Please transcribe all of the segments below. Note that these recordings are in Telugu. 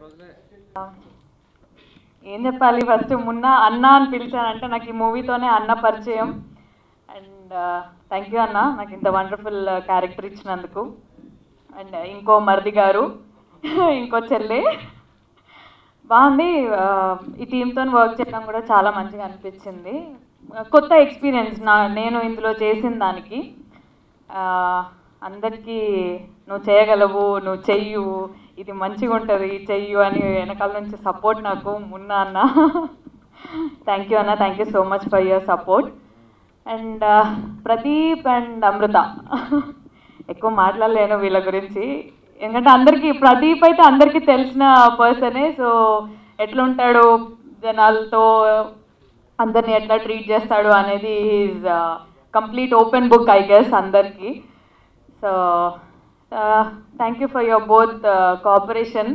ఏం చెప్పాలి ఫస్ట్ మున్న అన్న అని పిలిచానంటే నాకు ఈ మూవీతోనే అన్న పరిచయం అండ్ థ్యాంక్ యూ అన్న నాకు ఇంత వండర్ఫుల్ క్యారెక్టర్ ఇచ్చినందుకు అండ్ ఇంకో మరిది గారు ఇంకో చెల్లి బాగుంది ఆ, ఈ టీంతో వర్క్ చేయడం కూడా చాలా మంచిగా అనిపించింది కొత్త ఎక్స్పీరియన్స్ నా నేను ఇందులో చేసిన దానికి ఆ, అందరికీ నువ్వు చేయగలవు నువ్వు చెయ్యు ఇది మంచిగా ఉంటుంది చెయ్యు అని వెనకాల నుంచి సపోర్ట్ నాకు మున్న అన్న థ్యాంక్ యూ అన్న thank you so much for your support and Pradeep and Amrutha ఎక్కువ మాట్లాడలేను వీళ్ళ గురించి ఎందుకంటే అందరికీ ప్రదీప్ అయితే అందరికీ తెలిసిన పర్సనే సో ఎట్లుంటాడు జనాలతో అందరిని ఎట్లా ట్రీట్ చేస్తాడు అనేది is complete open book I guess అందరికీ so thank you for your both cooperation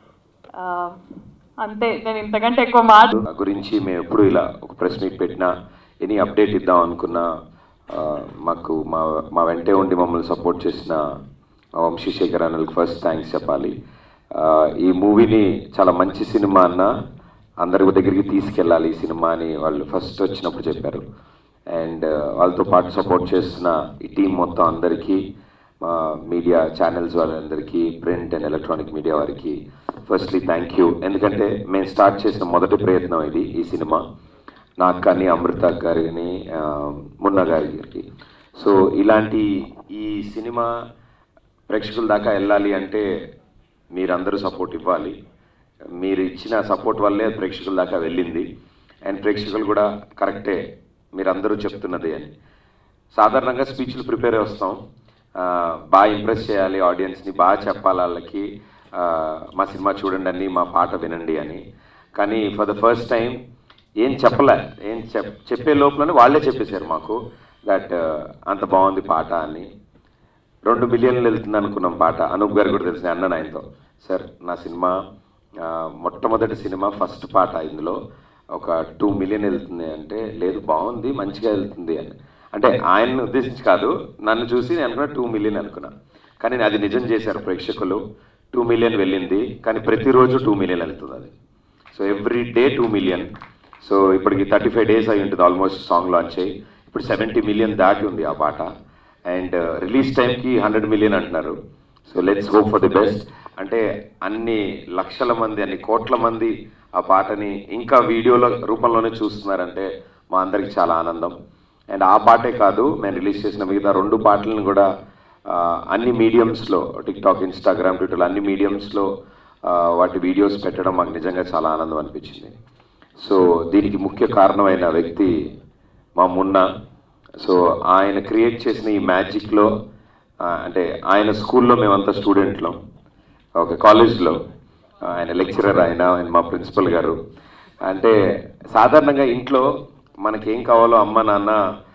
అంతే నేను ఇంతకంటే ఎక్కువ మాట గురించి మేము ఎప్పుడు ఇలా ఒక ప్రెస్ మీట్ పెట్టినా ఎనీ అప్డేట్ ఇద్దాం అనుకున్నా ఆ, మాకు మా మా వెంటే ఉండి మమ్మల్ని సపోర్ట్ చేసిన మా వంశీశేఖర్ అన్నలకు ఫస్ట్ థ్యాంక్స్ చెప్పాలి ఆ, ఈ మూవీని చాలా మంచి సినిమా అన్న అందరి దగ్గరికి తీసుకెళ్ళాలి ఈ సినిమా అని వాళ్ళు ఫస్ట్ వచ్చినప్పుడు చెప్పారు అండ్ వాళ్ళతో పాటు సపోర్ట్ చేస్తున్న ఈ టీం మొత్తం అందరికీ మా మీడియా ఛానల్స్ వాళ్ళందరికీ ప్రింట్ అండ్ ఎలక్ట్రానిక్ మీడియా వారికి ఫస్ట్లీ థ్యాంక్ యూ ఎందుకంటే మేము స్టార్ట్ చేసిన మొదటి ప్రయత్నం ఇది ఈ సినిమా నాకు కానీ అమృత గారిని ఆ, మున్న గారికి సో ఇలాంటి ఈ సినిమా ప్రేక్షకుల దాకా వెళ్ళాలి అంటే మీరందరూ సపోర్ట్ ఇవ్వాలి మీరు ఇచ్చిన సపోర్ట్ వల్లే ప్రేక్షకుల దాకా వెళ్ళింది అండ్ ప్రేక్షకులు కూడా కరెక్టే మీరందరూ చెప్తున్నది అని సాధారణంగా స్పీచ్లు ప్రిపేర్ వస్తాం ఆ, బాగా ఇంప్రెస్ చేయాలి ఆడియన్స్ని బాగా చెప్పాలి వాళ్ళకి ఆ, మా సినిమా చూడండి అని మా పాట వినండి అని కానీ ఫర్ ద ఫస్ట్ టైం ఏం చెప్పలే ఏం చెప్ చెప్పే లోపలనే వాళ్ళే చెప్పేశారు మాకు దట్ అంత బాగుంది పాట అని రెండు మిలియన్లు వెళ్తుంది అనుకున్నాం పాట అనూప్ గారు కూడా తెలిసిన అన్న ఆయనతో సార్ నా సినిమా ఆ, మొట్టమొదటి సినిమా ఫస్ట్ పాట ఇందులో ఒక టూ మిలియన్ వెళ్తుంది అంటే లేదు బాగుంది మంచిగా వెళ్తుంది అని అంటే ఆయన్ని ఉద్దేశించి కాదు నన్ను చూసి నేను అనుకున్నా టూ మిలియన్ అనుకున్నా కానీ అది నిజం చేశారు ప్రేక్షకులు టూ మిలియన్ వెళ్ళింది కానీ ప్రతిరోజు టూ మిలియన్ వెళ్తుంది అది so every day two million so ఇప్పటికి థర్టీ ఫైవ్ డేస్ అయి ఉంటుంది ఆల్మోస్ట్ సాంగ్ లాంచ్ అయ్యి ఇప్పుడు సెవెంటీ మిలియన్ దాటి ఉంది ఆ పాట అండ్ రిలీజ్ టైంకి హండ్రెడ్ మిలియన్ అంటున్నారు so let's hope for the best అంటే అన్ని లక్షల మంది అన్ని కోట్ల మంది ఆ పాటని ఇంకా వీడియోల రూపంలోనే చూస్తున్నారంటే మా అందరికి చాలా ఆనందం అండ్ ఆ పాటే కాదు మేము రిలీజ్ చేసిన మిగతా రెండు పాటలను కూడా ఆ, అన్ని మీడియంస్లో టిక్టాక్ ఇన్స్టాగ్రామ్ ట్విట్టర్ అన్ని మీడియంస్లో వాటి వీడియోస్ పెట్టడం మాకు నిజంగా చాలా ఆనందం అనిపించింది సో దీనికి ముఖ్య కారణమైన వ్యక్తి మా మున్న సో ఆయన క్రియేట్ చేసిన ఈ మ్యాజిక్లో అంటే ఆయన స్కూల్లో మేమంతా స్టూడెంట్లో ఒక కాలేజ్లో ఆయన లెక్చరర్ ఆయన ఆయన మా ప్రిన్సిపల్ గారు అంటే సాధారణంగా ఇంట్లో మనకేం కావాలో అమ్మ నాన్న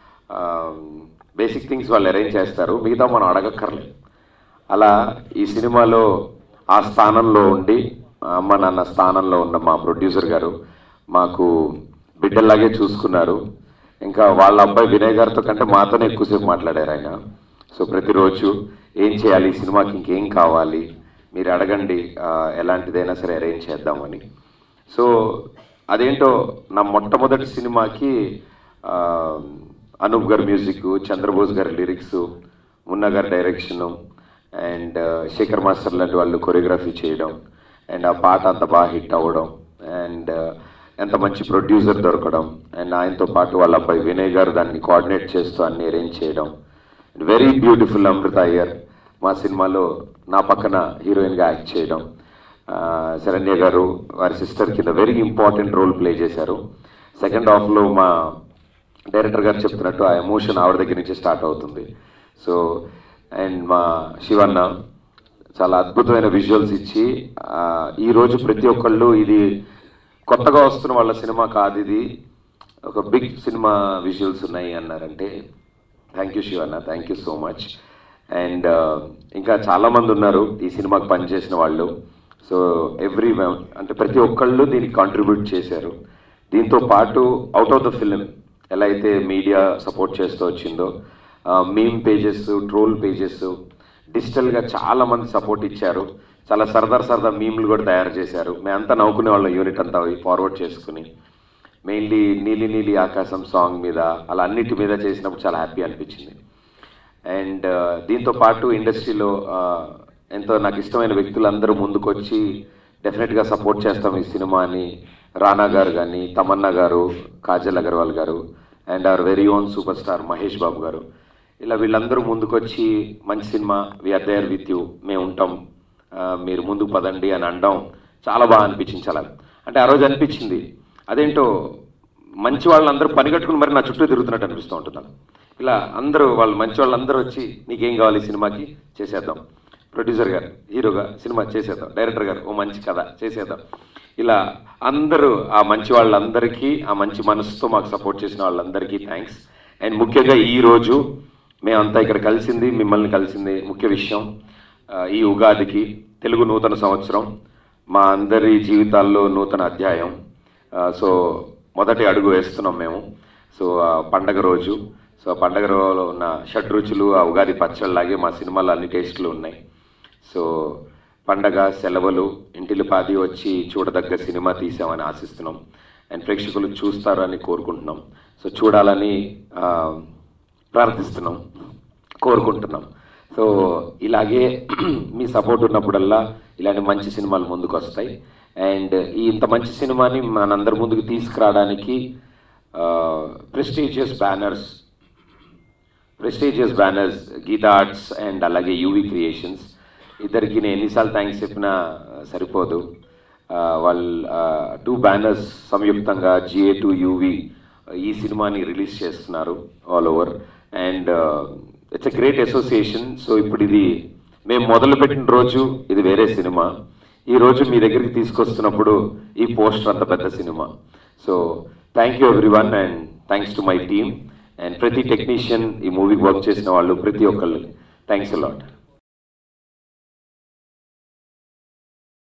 బేసిక్ థింగ్స్ వాళ్ళు అరేంజ్ చేస్తారు మిగతా మనం అడగక్కర్లేదు అలా ఈ సినిమాలో ఆ స్థానంలో ఉండి ఆ అమ్మ నాన్న స్థానంలో ఉన్న మా ప్రొడ్యూసర్ గారు మాకు బిడ్డల్లాగే చూసుకున్నారు ఇంకా వాళ్ళ అబ్బాయి వినయ్ గారితో కంటే మాతోనే ఎక్కువసేపు మాట్లాడారు ఆయన సో ప్రతిరోజు ఏం చేయాలి ఈ సినిమాకి ఇంకేం కావాలి మీరు అడగండి ఆ, ఎలాంటిదైనా సరే అరేంజ్ చేద్దామని సో అదేంటో నా మొట్టమొదటి సినిమాకి ఆ, అనూప్ గారి మ్యూజిక్ చంద్రబోస్ గారి లిరిక్స్ మున్న గారి డైరెక్షను అండ్ శేఖర్ మాస్టర్ లాంటి వాళ్ళు కొరియోగ్రఫీ చేయడం అండ్ ఆ పాట అంత బాగా హిట్ అవ్వడం అండ్ ఎంత మంచి ప్రొడ్యూసర్ దొరకడం అండ్ ఆయనతో పాటు వాళ్ళ అబ్బాయి వినయ్ గారు దాన్ని కోఆర్డినేట్ చేస్తూ అన్ని అరేంజ్ చేయడం వెరీ బ్యూటిఫుల్ అమృత అయ్యర్ మా సినిమాలో నా పక్కన హీరోయిన్గా యాక్ట్ చేయడం ఆ, శరణ్య గారు వారి సిస్టర్ కింద వెరీ ఇంపార్టెంట్ రోల్ ప్లే చేశారు సెకండ్ హాఫ్లో మా డైరెక్టర్ గారు చెప్తున్నట్టు ఆ ఎమోషన్ ఆవిడ దగ్గర నుంచి స్టార్ట్ అవుతుంది సో అండ్ మా శివన్న చాలా అద్భుతమైన విజువల్స్ ఇచ్చి ఆ, ఈ రోజు ప్రతి ఒక్కళ్ళు ఇది కొత్తగా వస్తున్న వాళ్ళ సినిమా కాదు ఇది ఒక బిగ్ సినిమా విజువల్స్ ఉన్నాయి అన్నారంటే thank you Shivanna thank you so much and ఇంకా చాలా మంది ఉన్నారు ఈ సినిమాకి పనిచేసిన వాళ్ళు సో ఎవ్రీ అంటే ప్రతి ఒక్కళ్ళు దీనికి కాంట్రిబ్యూట్ చేశారు దీంతో పాటు అవుట్ ఆఫ్ ద ఫిలిం ఎలా అయితే మీడియా సపోర్ట్ చేస్తూ వచ్చిందో మీమ్ పేజెస్ ట్రోల్ పేజెస్ డిజిటల్గా చాలా మంది సపోర్ట్ ఇచ్చారు చాలా సరదా సరదా మీమ్లు కూడా తయారు చేశారు మేమంతా నవ్వుకునే వాళ్ళం యూనిట్ అంతా ఫార్వర్డ్ చేసుకుని మెయిన్లీ నీలి నీలి ఆకాశం సాంగ్ మీద అలా అన్నిటి మీద చేసినప్పుడు చాలా హ్యాపీ అనిపించింది అండ్ దీంతో పాటు ఇండస్ట్రీలో ఎంతో నాకు ఇష్టమైన వ్యక్తులందరూ ముందుకొచ్చి డెఫినెట్గా సపోర్ట్ చేస్తాం ఈ సినిమాని రానా గారు కానీ తమన్నా గారు కాజల్ అగర్వాల్ గారు and our very own super star Mahesh Babu గారు ఇలా వీళ్ళందరూ ముందుకొచ్చి మంచి సినిమా వీఆర్ దేర్ విత్ యూ మేము ఉంటాం ఆ, మీరు ముందుకు పదండి అని అనడం చాలా బాగా అనిపించింది చాలా అంటే ఆ రోజు అనిపించింది అదేంటో మంచి వాళ్ళందరూ పనిగట్టుకుని మరి నా చుట్టూ తిరుగుతున్నట్టు అనిపిస్తూ ఉంటున్నాను ఇలా అందరూ వాళ్ళు మంచి వాళ్ళందరూ వచ్చి నీకేం కావాలి ఈ సినిమాకి చేసేద్దాం ప్రొడ్యూసర్ గారు హీరోగా సినిమా చేసేద్దాం డైరెక్టర్ గారు ఓ మంచి కథ చేసేద్దాం ఇలా అందరూ ఆ మంచి వాళ్ళందరికీ ఆ మంచి మనసుతో మాకు సపోర్ట్ చేసిన వాళ్ళందరికీ థ్యాంక్స్ అండ్ ముఖ్యంగా ఈ రోజు మేమంతా ఇక్కడ కలిసింది మిమ్మల్ని కలిసింది ముఖ్య విషయం ఆ, ఈ ఉగాదికి తెలుగు నూతన సంవత్సరం మా అందరి జీవితాల్లో నూతన అధ్యాయం ఆ, సో మొదటి అడుగు వేస్తున్నాం మేము సో ఆ పండగ రోజు సో ఆ పండగ రోజులో ఉన్న షడ్రుచులు ఆ ఉగాది పచ్చళ్ళలాగే మా సినిమాలో అన్ని టేస్టులు ఉన్నాయి సో పండగ సెలవులు ఇంటిలిపాది వచ్చి చూడదగ్గ సినిమా తీసామని ఆశిస్తున్నాం అండ్ ప్రేక్షకులు చూస్తారు అని కోరుకుంటున్నాం సో చూడాలని ఆ, ప్రార్థిస్తున్నాం కోరుకుంటున్నాం సో ఇలాగే మీ సపోర్ట్ ఉన్నప్పుడల్లా ఇలాంటి మంచి సినిమాలు ముందుకు వస్తాయి అండ్ ఈ ఇంత మంచి సినిమాని మనందరి ముందుకు తీసుకురావడానికి prestigious banners prestigious banners Geetha Arts and అలాగే యూవి క్రియేషన్స్ ఇద్దరికి నేను ఎన్నిసార్లు థ్యాంక్స్ చెప్పినా సరిపోదు ఆ, వాళ్ళు టూ బ్యానర్స్ సంయుక్తంగా జిఏ టు యూవి ఈ సినిమాని రిలీజ్ చేస్తున్నారు all over and it's a great association so ఇప్పుడు ఇది మేము మొదలుపెట్టిన రోజు ఇది వేరే సినిమా ఈ రోజు మీ దగ్గరికి తీసుకొస్తున్నప్పుడు ఈ పోస్టర్ అంత పెద్ద సినిమా so thank you everyone and thanks to my team and ప్రతి టెక్నీషియన్ ఈ మూవీకి వర్క్ చేసిన వాళ్ళు ప్రతి ఒక్కళ్ళు థ్యాంక్స్ అలాట్